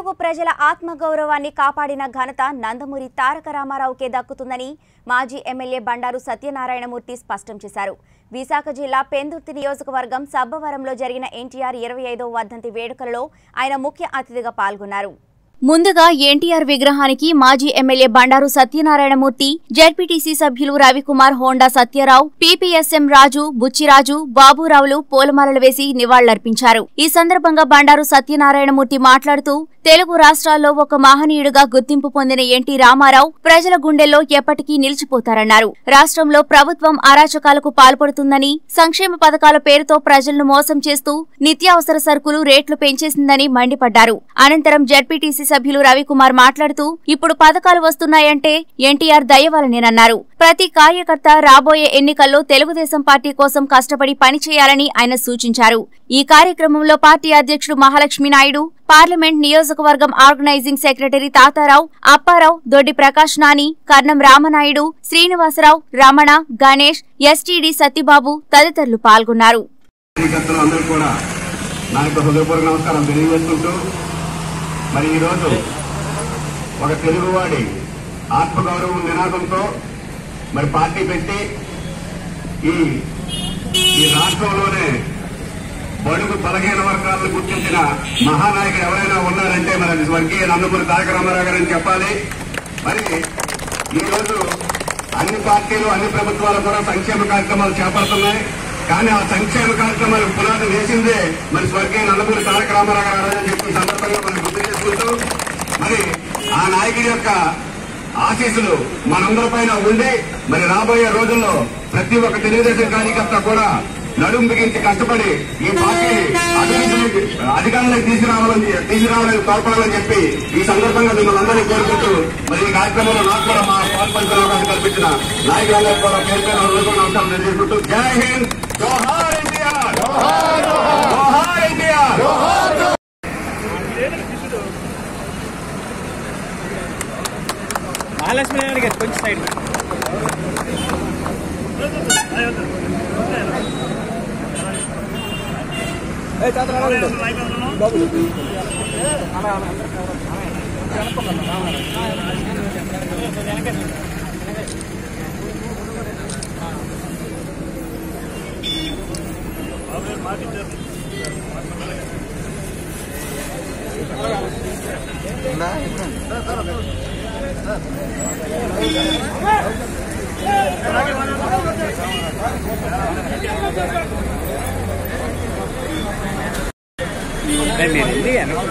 తెలుగు ప్రజల ఆత్మగౌరవాన్ని కాపాడిన ఘనత నందమూరి తారక రామారావుకే దక్కుతుందని మాజీ ఎమ్మెల్యే బండారు సత్యనారాయణమూర్తి స్పష్టం చేశారు విశాఖ జిల్లా పెందుర్తి నియోజకవర్గం సబ్బవరంలో జరిగిన ఎన్టీఆర్ ఇరవై ఐదో వర్ధంతి వేడుకలలో ఆయన ముఖ్య అతిథిగా పాల్గొన్నారు ముందుగా ఎన్టీఆర్ విగ్రహానికి మాజీ ఎమ్మెల్యే బండారు సత్యనారాయణమూర్తి జడ్పీటీసీ సభ్యులు రవికుమార్ హోండా సత్యరావు పీపీఎస్ఎం రాజు బుచ్చిరాజు బాబురావులు పూలమాలలు వేసి నివాళులర్పించారు ఈ సందర్భంగా బండారు సత్యనారాయణమూర్తి మాట్లాడుతూ తెలుగు రాష్ట్రాల్లో ఒక మహనీయుడుగా గుర్తింపు పొందిన ఎన్టీ రామారావు ప్రజల గుండెల్లో ఎప్పటికీ నిలిచిపోతారన్నారు రాష్ట్రంలో ప్రభుత్వం అరాచకాలకు పాల్పడుతుందని సంక్షేమ పథకాల పేరుతో ప్రజలను మోసం చేస్తూ నిత్యావసర సరుకులు రేట్లు పెంచేసిందని మండిపడ్డారు అనంతరం జడ్పీటీసీ సభ్యులు రవికుమార్ మాట్లాడుతూ ఇప్పుడు పథకాలు వస్తున్నాయంటే ఎన్టీఆర్ దయవలనేనన్నారు ప్రతి కార్యకర్త రాబోయే ఎన్నికల్లో తెలుగుదేశం పార్టీ కోసం కష్టపడి పనిచేయాలని ఆయన సూచించారు ఈ కార్యక్రమంలో పార్టీ అధ్యక్షుడు మహాలక్ష్మి నాయుడు పార్లమెంట్ నియోజకవర్గం organising secretary Tatarao Apparao Doddi Prakash Nani Karnam Ramanaidu Srinivasarao Ramana Ganesh STD Satyababu తదితరులు పాల్గొన్నారు కార్యకర్తలు అందరూ కూడా నా యొక్క హృదయపూర్వక నమస్కారం తెలియజేస్తుంటూ మరి ఈరోజు ఒక తెలుగువాడి ఆత్మగౌరవం నినాదంతో మరి పార్టీ పెట్టి ఈ ఈ రాష్ట్రంలోనే బడుగు బలహీన వర్గాలను గుర్తించిన మహానాయకుడు ఎవరైనా ఉన్నారంటే మరి అది స్వర్గీయ నందమూరి తారక రామారావు గారు అని చెప్పాలి మరి ఈరోజు అన్ని పార్టీలు అన్ని ప్రభుత్వాలు కూడా సంక్షేమ కార్యక్రమాలు చేపడుతున్నాయి కానీ ఆ సంక్షేమ కార్యక్రమాలకు పునాది వేసిందే మరి స్వర్గీయ నందమూరి తారక రామారావు గారు అని చెప్పి ఈ సందర్భంగా మనం గుర్తు చేసుకుంటూ మరి ఆ నాయకుడి యొక్క ఆశీస్సులు మనందరిపైన ఉండి మరి రాబోయే రోజుల్లో ప్రతి ఒక్క తెలుగుదేశం కార్యకర్త కూడా నడుం బిగించి కష్టపడి ఈ పార్టీని అభివృద్ధిలోకి అధికారంలోకి తీసుకురావాలని తీసుకురావాలని తోడ్పడాలని చెప్పి ఈ సందర్భంగా మిమ్మల్ని అందరినీ కోరుకుంటూ మరి ఈ కార్యక్రమంలో నాకు కూడా మా పాల్పంచిన అవకాశం కల్పించిన నాయకులందరూ కూడా పేరు పేరు హృదయపూర్వక నమస్కారం తెలియజేసుకుంటూ జై హింద్ జోహార్ ఎన్టీఆర్ జోహార్ ఎన్టీఆర్ మహాలక్ష్మి నాయుడు గారు కొంచెం సైడ్ మీరు వెళ్ళి వెనక